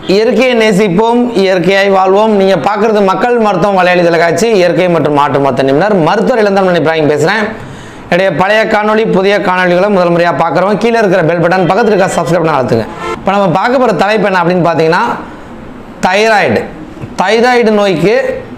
இயற்கையை நேசிப்போம் இயற்கையாய் வாழ்வோம் நீங்கள் பார்க்குறது மக்கள் மருத்துவம் மலையாளி தொலைக்காட்சி இயற்கை மற்றும் மாற்று மருத்துவ நிபுணர் மருத்துவர் இளந்தமன் இப்ராஹிம் பேசுகிறேன் என்னுடைய பழைய காணொளி புதிய காணொளிகளை முதல் முறையாக பார்க்குறவங்க கீழே இருக்கிற பெல் பட்டன் பக்கத்தில் இருக்க சப்ஸ்கிரைப் பண்ண அழுத்துங்க இப்போ நம்ம பார்க்க போகிற தலைப்பு என்ன அப்படின்னு பார்த்தீங்கன்னா தைராய்டு தைராய்டு நோய்க்கு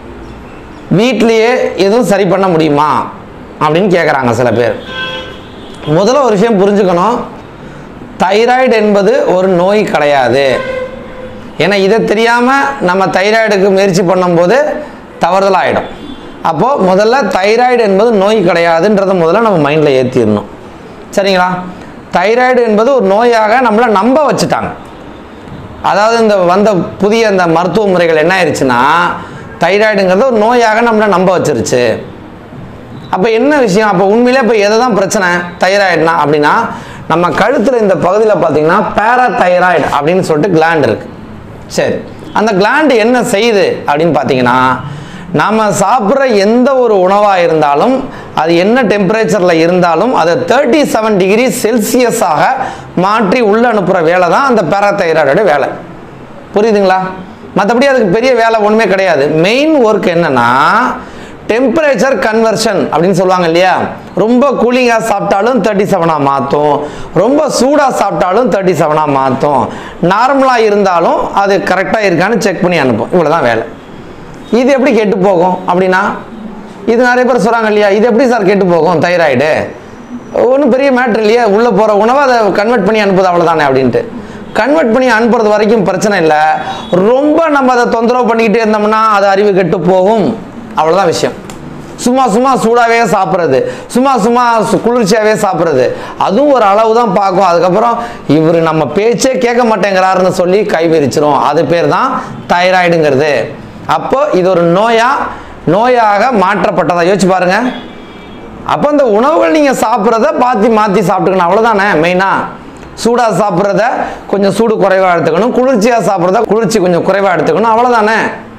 வீட்லேயே எதுவும் சரி பண்ண முடியுமா அப்படின்னு கேட்குறாங்க சில பேர் முதல்ல ஒரு விஷயம் புரிஞ்சுக்கணும் தைராய்டு என்பது ஒரு நோய் கிடையாது ஏன்னா இதை தெரியாமல் நம்ம தைராய்டுக்கு முயற்சி பண்ணும்போது தவறுதலாகிடும் அப்போது முதல்ல தைராய்டு என்பது நோய் கிடையாதுன்றதை முதல்ல நம்ம மைண்டில் ஏற்றிடணும் சரிங்களா தைராய்டு என்பது ஒரு நோயாக நம்மளை நம்ப வச்சுட்டாங்க அதாவது இந்த வந்த புதிய இந்த மருத்துவ முறைகள் என்ன ஆயிடுச்சுன்னா தைராய்டுங்கிறது ஒரு நோயாக நம்மளை நம்ப வச்சிருச்சு அப்போ என்ன விஷயம் அப்போ உண்மையிலே இப்போ எதை தான் பிரச்சனை தைராய்டுனா அப்படின்னா நம்ம கழுத்தில் இந்த பகுதியில் பார்த்தீங்கன்னா பேராதைராய்டு அப்படின்னு சொல்லிட்டு கிளாண்ட் இருக்கு சரி அந்த கிளாண்ட் என்ன செய்யுது அப்படின்னு பார்த்தீங்கன்னா நாம் சாப்பிட்ற எந்த ஒரு உணவாக இருந்தாலும் அது என்ன டெம்பரேச்சரில் இருந்தாலும் அதை தேர்ட்டி செவன் டிகிரி செல்சியஸாக மாற்றி உள்ள அனுப்புகிற வேலை தான் அந்த பேராதைராய்டோட வேலை புரியுதுங்களா மற்றபடி அதுக்கு பெரிய வேலை ஒன்றுமே கிடையாது மெயின் ஒர்க் என்னன்னா டெம்பரேச்சர் கன்வர்ஷன் அப்படின்னு சொல்லுவாங்க இல்லையா ரொம்ப கூலிங்காக சாப்பிட்டாலும் தேர்ட்டி செவனாக மாற்றும் ரொம்ப சூடாக சாப்பிட்டாலும் தேர்ட்டி செவனாக மாற்றும் நார்மலாக இருந்தாலும் அது கரெக்டாக இருக்கான்னு செக் பண்ணி அனுப்பும் இவ்வளோ தான் வேலை இது எப்படி கெட்டு போகும் அப்படின்னா இது நிறைய பேர் சொல்கிறாங்க இல்லையா இது எப்படி சார் கெட்டு போகும் தைராய்டு ஒன்றும் பெரிய மேட்ரு இல்லையா உள்ளே போகிற உணவை அதை கன்வெர்ட் பண்ணி அனுப்புது அவ்வளோதானே அப்படின்ட்டு கன்வெர்ட் பண்ணி அனுப்புறது வரைக்கும் பிரச்சனை இல்லை ரொம்ப நம்ம அதை தொந்தரவு பண்ணிக்கிட்டே இருந்தோம்னா அது அறிவு கெட்டு போகும் அவ்வளோதான் விஷயம் சும்மா சும்மா சூடாகவே சாப்பிட்றது சும்மா சும்மா சு- குளிர்ச்சியாகவே சாப்பிட்றது அதுவும் ஒரு அளவு தான் பார்க்கும் அதுக்கப்புறம் இவர் நம்ம பேச்சே கேட்க மாட்டேங்கிறாருன்னு சொல்லி கை விரிச்சிரும் அது பேர் தான் தைராய்டுங்கிறது அப்போ இது ஒரு நோயா நோயாக மாற்றப்பட்டதா யோசிச்சு பாருங்க அப்போ இந்த உணவுகள் நீங்கள் சாப்பிட்றத பார்த்து மாற்றி சாப்பிட்டுக்கணும் அவ்வளோதானே மெயினாக சூடாக சாப்பிட்றத கொஞ்சம் சூடு குறைவாக எடுத்துக்கணும் குளிர்ச்சியாக சாப்பிட்றத குளிர்ச்சி கொஞ்சம் குறைவாக எடுத்துக்கணும் அவ்வளோதானே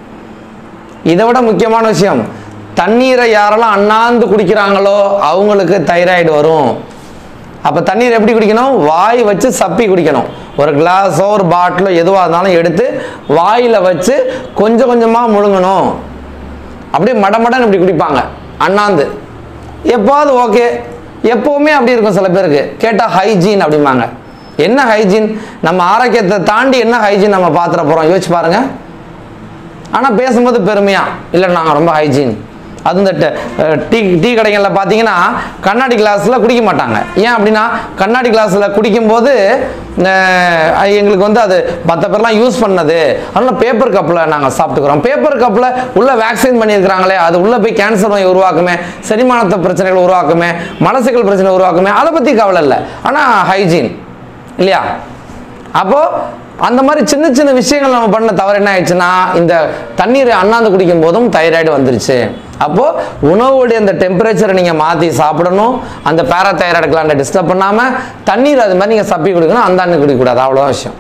இதை விட முக்கியமான விஷயம் தண்ணீரை யாரெல்லாம் அண்ணாந்து குடிக்கிறாங்களோ அவங்களுக்கு தைராய்டு வரும் அப்போ தண்ணீர் எப்படி குடிக்கணும் வாய் வச்சு சப்பி குடிக்கணும் ஒரு கிளாஸோ ஒரு பாட்டிலோ எதுவாக இருந்தாலும் எடுத்து வாயில் வச்சு கொஞ்சம் கொஞ்சமாக முழுங்கணும் அப்படியே மடமடன்னு இப்படி குடிப்பாங்க அண்ணாந்து எப்போது ஓகே எப்போவுமே அப்படி இருக்கும் சில பேருக்கு கேட்டால் ஹைஜீன் அப்படிம்பாங்க என்ன ஹைஜீன் நம்ம ஆரோக்கியத்தை தாண்டி என்ன ஹைஜீன் நம்ம பார்த்துட போகிறோம் யோசிச்சு பாருங்கள் ஆனால் பேசும்போது பெருமையா இல்லை நாங்கள் ரொம்ப ஹைஜீன் அது இந்த ட- அஹ் டீ டீ கடைகளில் பார்த்தீங்கன்னா கண்ணாடி கிளாஸில் குடிக்க மாட்டாங்க ஏன் அப்படின்னா கண்ணாடி கிளாஸில் குடிக்கும்போது அஹ், எங்களுக்கு வந்து அது மற்ற பேர்லாம் யூஸ் பண்ணது அதனால பேப்பர் கப்பில் நாங்கள் சாப்பிட்டுக்கிறோம் பேப்பர் கப்பில் உள்ள வேக்சின் பண்ணியிருக்கிறாங்களே அது உள்ளே போய் கேன்சர் நோய் உருவாக்குமே செரிமானத்தை பிரச்சனைகள் உருவாக்குமே மலசிக்கல் பிரச்சனை உருவாக்குமே அதை பற்றி கவலை இல்லை ஆனால் ஹைஜீன் இல்லையா அப்போ அந்த மாதிரி சின்ன சின்ன விஷயங்கள் நம்ம பண்ண தவறு என்ன ஆயிடுச்சுன்னா இந்த தண்ணீரை அண்ணாந்து குடிக்கும் போதும் தைராய்டு வந்துருச்சு அப்போ உணவுடைய அந்த டெம்பரேச்சரை நீங்க மாத்தி சாப்பிடணும் அந்த பேராதைராய்டு கிளாண்டை டிஸ்டர்ப் பண்ணாம தண்ணீர் அது மாதிரி நீங்க சப்பி குடிக்கணும் அந்த அண்ணன் குடிக்கக்கூடாது அவ்வளோதான் விஷயம்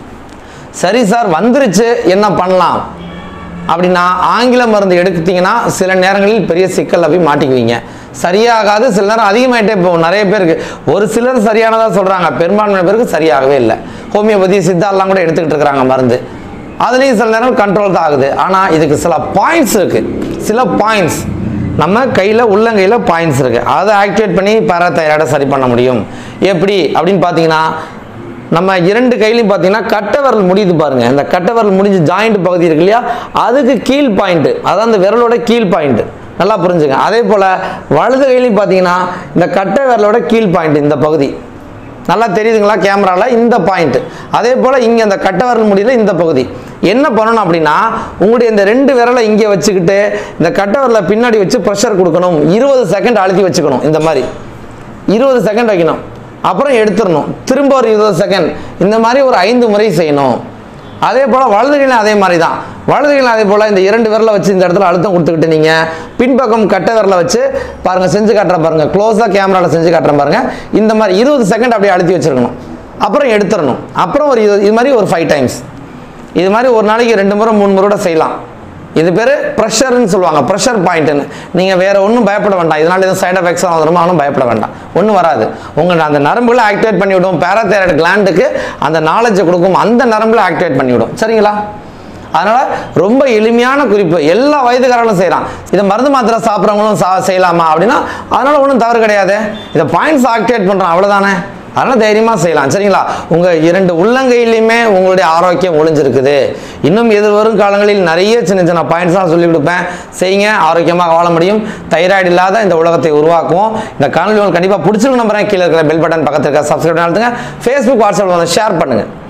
சரி சார் வந்துருச்சு என்ன பண்ணலாம் அப்படின்னா ஆங்கில மருந்து எடுத்தீங்கன்னா சில நேரங்களில் பெரிய சிக்கல்ல போய் மாட்டிக்குவீங்க சரியாகாது சில நேரம் அதிகமாயிட்டே போகும் நிறைய பேருக்கு ஒரு சிலர் சரியானதா சொல்றாங்க பெரும்பான்மையான பேருக்கு சரியாகவே இல்லை ஹோமியோபதி சித்தாலாம் கூட எடுத்துக்கிட்டு இருக்கிறாங்க மருந்து அதுலேயும் சில நேரம் கண்ட்ரோல் தான் ஆகுது ஆனால் இதுக்கு சில பாயிண்ட்ஸ் இருக்கு சில பாயிண்ட்ஸ் நம்ம கையில் உள்ளங்கையில் பாயிண்ட்ஸ் இருக்கு அதை ஆக்டிவேட் பண்ணி பேராதைராய்டை சரி பண்ண முடியும் எப்படி அப்படின்னு பார்த்தீங்கன்னா நம்ம இரண்டு கையிலையும் பார்த்தீங்கன்னா கட்டை விரல் முடியுது பாருங்க இந்த கட்டை விரல் முடிஞ்சு ஜாயிண்ட் பகுதி இருக்கு இல்லையா அதுக்கு கீழ் பாயிண்ட் அதான் அந்த விரலோட கீழ் பாயிண்ட் நல்லா புரிஞ்சுங்க அதே போல் வலது கையிலையும் பார்த்தீங்கன்னா இந்த கட்டை விரலோட கீழ் பாயிண்ட் இந்த பகுதி நல்லா தெரியுதுங்களா கேமராவில் இந்த பாயிண்ட் அதே போல் இங்கே அந்த கட்டை விரல் முடியல இந்த பகுதி என்ன பண்ணணும் அப்படின்னா உங்களுடைய இந்த ரெண்டு விரலை இங்கே வச்சுக்கிட்டு இந்த கட்டை விரலை பின்னாடி வச்சு ப்ரெஷர் கொடுக்கணும் இருபது செகண்ட் அழுத்தி வச்சுக்கணும் இந்த மாதிரி இருபது செகண்ட் வைக்கணும் அப்புறம் எடுத்துடணும் திரும்ப ஒரு இருபது செகண்ட் இந்த மாதிரி ஒரு ஐந்து முறை செய்யணும் அதே போல் வலதுகையிலும் அதே மாதிரி தான் வலதுகையிலும் அதே போல் இந்த இரண்டு விரலை வச்சு இந்த இடத்துல அழுத்தம் கொடுத்துக்கிட்டு நீங்கள் பின்பக்கம் கட்டை விரலை வச்சு பாருங்கள் செஞ்சு காட்டுறேன் பாருங்கள் க்ளோஸாக கேமராவில் செஞ்சு காட்டுறேன் பாருங்கள் இந்த மாதிரி இருபது செகண்ட் அப்படியே அழுத்தி வச்சிருக்கணும் அப்புறம் எடுத்துடணும் அப்புறம் ஒரு இது இது மாதிரி ஒரு ஃபைவ் டைம்ஸ் இது மாதிரி ஒரு நாளைக்கு ரெண்டு முறை மூணு முறை கூட செய்யலாம் இது பேர் ப்ரெஷர்னு சொல்லுவாங்க ப்ரெஷர் பாயிண்ட்னு நீங்கள் வேற ஒன்றும் பயப்பட வேண்டாம் இதனால எதுவும் சைடு எஃபெக்ட்ஸ் வந்துருமா ஒன்றும் பயப்பட வேண்டாம் ஒன்றும் வராது உங்கள் அந்த நரம்புகளை ஆக்டிவேட் பண்ணி விடும் பேராதைராய்டு கிளாண்டுக்கு அந்த நாலேஜை கொடுக்கும் அந்த நரம்புல ஆக்டிவேட் பண்ணி விடும் சரிங்களா அதனால ரொம்ப எளிமையான குறிப்பு எல்லா வயதுக்காரங்களும் செய்யலாம் இதை மருந்து மாத்திரை சாப்பிட்றவங்களும் சா செய்யலாமா அப்படின்னா அதனால ஒன்றும் தவறு கிடையாது இதை பாயிண்ட்ஸ் ஆக்டிவேட் பண்ணுறோம் அவ்வளோதானே அதனால தைரியமா செய்யலாம் சரிங்களா உங்க இரண்டு உள்ளங்கையிலையுமே உங்களுடைய ஆரோக்கியம் ஒளிஞ்சிருக்குது இன்னும் எதிர்வரும் காலங்களில் நிறைய சின்ன சின்ன பாயிண்ட்ஸ் தான் சொல்லி கொடுப்பேன் செய்யுங்க ஆரோக்கியமாக வாழ முடியும் தைராய்டு இல்லாத இந்த உலகத்தை உருவாக்குவோம் இந்த காணொலி உங்களுக்கு கண்டிப்பாக பிடிச்சிருக்கு நம்புறேன் கீழே இருக்கிற பெல் பட்டன் பக்கத்தில் இருக்க சப்ஸ்கிரைப் அழுத்துங்க ஃபேஸ்புக் வாட்ஸ்அப்பில் வந்து ஷேர் பண்ணுங்க